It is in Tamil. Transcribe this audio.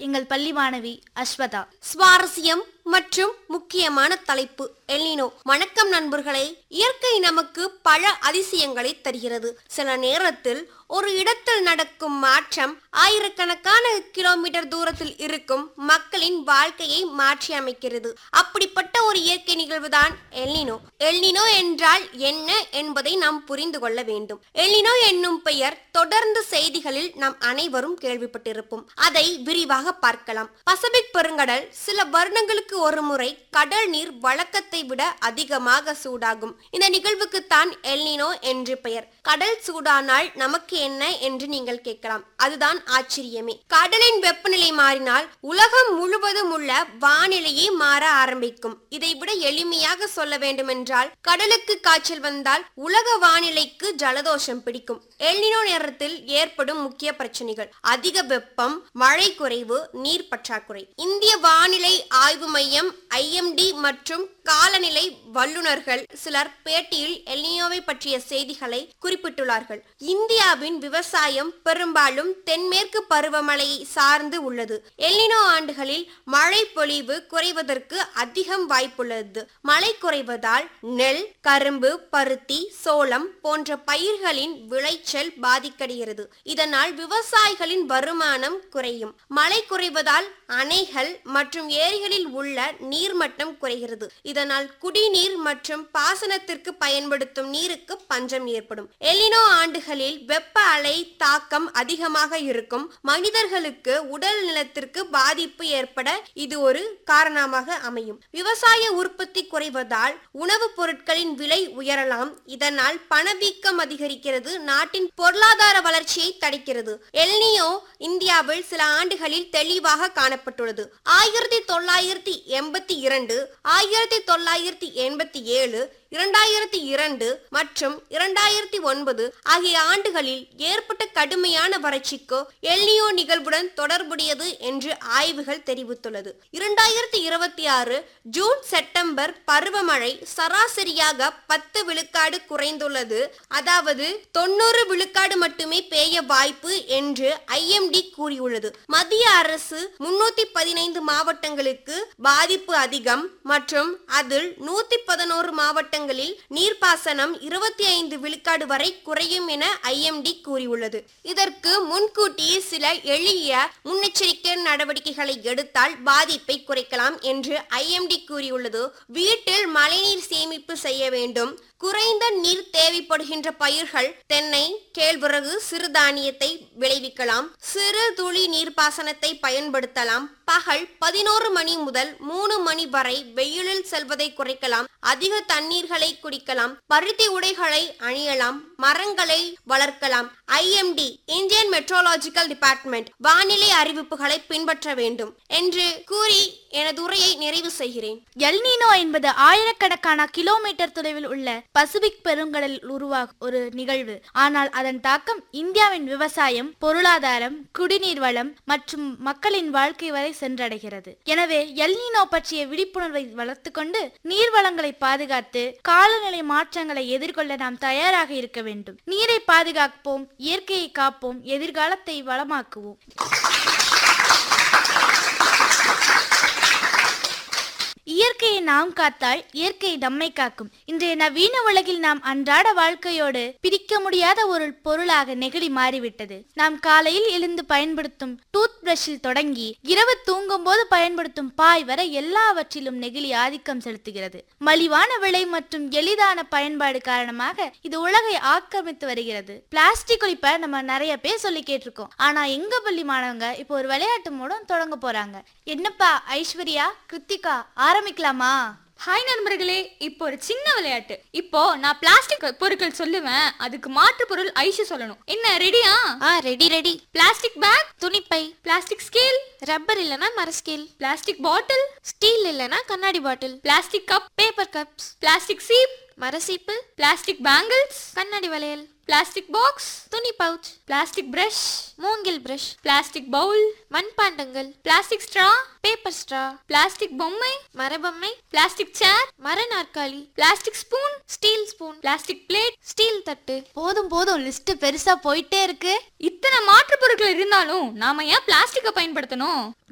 எங்கள் பள்ளி மாணவி அஸ்வதா சுவாரஸ்யம் மற்றும் முக்கியமான தலைப்பு எல்னினோ வணக்கம் நண்பர்களே இயற்கை நமக்கு பல அதிசயங்களை தருகிறது சில நேரத்தில் ஒரு இடத்தில் நடக்கும் மாற்றம் ஆயிரக்கணக்கான கிலோமீட்டர் தூரத்தில் இருக்கும் மக்களின் வாழ்க்கையை மாற்றி அமைக்கிறது அப்படிப்பட்ட ஒரு இயற்கை நிகழ்வுதான் எல்னினோ எல்னினோ என்றால் என்ன என்பதை நாம் புரிந்து கொள்ள வேண்டும் எல்னினோ என்னும் பெயர் தொடர்ந்து செய்திகளில் நாம் அனைவரும் கேள்விப்பட்டிருப்போம் அதை விரிவாக பார்க்கலாம் பசிபிக் பெருங்கடல் சில வருடங்களுக்கு ஒரு முறை கடல் நீர் வழக்கத்தை விட அதிகமாக சூடாகும் இந்த நிகழ்வுக்குத்தான் எல்னினோ என்று பெயர் கடல் சூடானால் நமக்கு என்ன என்று நீங்கள் கேட்கலாம் அதுதான் ஆச்சரியமே கடலின் வெப்பநிலை மாறினால் உலகம் முழுவதும் உள்ள வானிலையே மாற ஆரம்பிக்கும் இதை விட எளிமையாக சொல்ல வேண்டுமென்றால் கடலுக்கு காய்ச்சல் வந்தால் உலக வானிலைக்கு ஜலதோஷம் பிடிக்கும் எல்னினோ நேரத்தில் ஏற்படும் முக்கிய பிரச்சனைகள் அதிக வெப்பம் மழை குறைவு நீர் பற்றாக்குறை இந்திய வானிலை ஆய்வு மையம் ஐஎம்டி மற்றும் காலநிலை வல்லுநர்கள் சிலர் பேட்டியில் எல்னியோவை பற்றிய செய்திகளை குறிப்பிட்டுள்ளார்கள் இந்தியாவின் விவசாயம் பெரும்பாலும் தென்மேற்கு பருவமழையை சார்ந்து உள்ளது எல்னினோ ஆண்டுகளில் மழை பொழிவு குறைவதற்கு அதிகம் வாய்ப்புள்ளது மழை குறைவதால் நெல் கரும்பு பருத்தி சோளம் போன்ற பயிர்களின் விளைச்சல் பாதிக்கடைகிறது இதனால் விவசாயிகளின் வருமானம் குறையும் மழை குறைவதால் அணைகள் மற்றும் ஏரிகளில் உள்ள நீர்மட்டம் குறைகிறது இதனால் குடிநீர் மற்றும் பாசனத்திற்கு பயன்படுத்தும் நீருக்கு பஞ்சம் ஏற்படும் எலினோ ஆண்டுகளில் வெப்ப அலை தாக்கம் அதிகமாக இருக்கும் மனிதர்களுக்கு உடல் நிலத்திற்கு பாதிப்பு ஏற்பட இது ஒரு காரணமாக அமையும் விவசாய உற்பத்தி குறைவதால் உணவுப் பொருட்களின் விலை உயரலாம் இதனால் பணவீக்கம் அதிகரிக்கிறது நாட்டின் பொருளாதார வளர்ச்சியை தடுக்கிறது எல்னியோ இந்தியாவில் சில ஆண்டுகளில் தெளிவாக காணப்பட்டுள்ளது ஆயிரத்தி தொள்ளாயிரத்தி எண்பத்தி இரண்டு ஆயிரத்தி தொள்ளாயிரத்தி எண்பத்தி ஏழு இரண்டாயிரத்தி இரண்டு மற்றும் இரண்டாயிரத்தி ஒன்பது ஆகிய ஆண்டுகளில் ஏற்பட்ட கடுமையான வறட்சிக்கு எல்னியோ நிகழ்வுடன் தொடர்புடையது என்று ஆய்வுகள் தெரிவித்துள்ளது இரண்டாயிரத்தி இருபத்தி ஆறு ஜூன் செப்டம்பர் பருவமழை சராசரியாக பத்து விழுக்காடு குறைந்துள்ளது அதாவது தொண்ணூறு விழுக்காடு மட்டுமே பெய்ய வாய்ப்பு என்று ஐஎம்டி கூறியுள்ளது மத்திய அரசு முன்னூத்தி பதினைந்து மாவட்டங்களுக்கு பாதிப்பு அதிகம் மற்றும் அதில் நூத்தி பதினோரு மாவட்டங்களில் நீர்ப்பாசனம் இருபத்தி ஐந்து விழுக்காடு வரை குறையும் என ஐஎம்டி கூறியுள்ளது இதற்கு முன்கூட்டியே சில எளிய முன்னெச்சரிக்கை நடவடிக்கைகளை எடுத்தால் பாதிப்பை குறைக்கலாம் என்று ஐஎம்டி கூறியுள்ளது வீட்டில் மழைநீர் சேமிப்பு செய்ய வேண்டும் குறைந்த நீர் தேவைப்படுகின்ற பயிர்கள் தென்னை கேழ்வரகு சிறுதானியத்தை விளைவிக்கலாம் சிறு துளி நீர்ப்பாசனத்தை பயன்படுத்தலாம் பகல் பதினோரு மணி முதல் மூணு மணி வரை வெயிலில் செல்வதை குறைக்கலாம் அதிக தண்ணீர்களை குடிக்கலாம் பருத்தி உடைகளை அணியலாம் மரங்களை வளர்க்கலாம் ஐஎம்டி இந்தியன் மெட்ரோலாஜிக்கல் டிபார்ட்மெண்ட் வானிலை அறிவிப்புகளை பின்பற்ற வேண்டும் என்று கூறி எனது உரையை நிறைவு செய்கிறேன் எல்னினோ என்பது ஆயிரக்கணக்கான கிலோமீட்டர் தொலைவில் உள்ள பசிபிக் பெருங்கடலில் உருவாகும் ஒரு நிகழ்வு ஆனால் அதன் தாக்கம் இந்தியாவின் விவசாயம் பொருளாதாரம் குடிநீர் வளம் மற்றும் மக்களின் வாழ்க்கை வரை சென்றடைகிறது எனவே எல்னினோ பற்றிய விழிப்புணர்வை வளர்த்துக்கொண்டு நீர் வளங்களை பாதுகாத்து காலநிலை மாற்றங்களை எதிர்கொள்ள நாம் தயாராக இருக்க வேண்டும் நீரை பாதுகாப்போம் இயற்கையை காப்போம் எதிர்காலத்தை வளமாக்குவோம் இயற்கையை நாம் காத்தால் இயற்கை நம்மை காக்கும் இன்றைய நவீன உலகில் நாம் அன்றாட வாழ்க்கையோடு பிரிக்க முடியாத ஒரு பொருளாக நெகிழி மாறிவிட்டது நாம் காலையில் எழுந்து பயன்படுத்தும் டூத் பிரஷில் தொடங்கி இரவு தூங்கும் போது பயன்படுத்தும் பாய் வரை எல்லாவற்றிலும் நெகிழி ஆதிக்கம் செலுத்துகிறது மலிவான விலை மற்றும் எளிதான பயன்பாடு காரணமாக இது உலகை ஆக்கிரமித்து வருகிறது பிளாஸ்டிக் ஒழிப்ப நம்ம நிறைய பேர் சொல்லி கேட்டிருக்கோம் ஆனா எங்க பள்ளி மாணவங்க இப்போ ஒரு விளையாட்டு மூலம் தொடங்க போறாங்க என்னப்பா ஐஸ்வர்யா கிருத்திகா ஆரம்பிக்கலாமா ஹாய் நண்பர்களே இப்போ ஒரு சின்ன விளையாட்டு இப்போ நான் பிளாஸ்டிக் பொருட்கள் சொல்லுவேன் அதுக்கு மாற்று பொருள் ஐஷு சொல்லணும் என்ன ரெடியா ஆ ரெடி ரெடி பிளாஸ்டிக் பேக் துணிப்பை பிளாஸ்டிக் ஸ்கேல் ரப்பர் இல்லனா மர ஸ்கேல் பிளாஸ்டிக் பாட்டில் ஸ்டீல் இல்லனா கண்ணாடி bottle plastic cup paper cups plastic சீப் மர சீப்பு பிளாஸ்டிக் பேங்கிள்ஸ் கண்ணாடி வளையல் பிளாஸ்டிக் பாக்ஸ் துணி பவுச் பிளாஸ்டிக் பிரஷ் மூங்கில் பிரஷ் பிளாஸ்டிக் பவுல் மண்பாண்டங்கள் plastic straw paper straw plastic பொம்மை மரபொம்மை பிளாஸ்டிக் சேர் மர நாற்காலி plastic spoon steel spoon plastic plate steel தட்டு போதும் போதும் லிஸ்ட் பெருசா போயிட்டே இருக்கு இத்தனை மாற்று பொருட்கள் இருந்தாலும் நாம ஏன் பிளாஸ்டிக்கை பயன்படுத்தணும்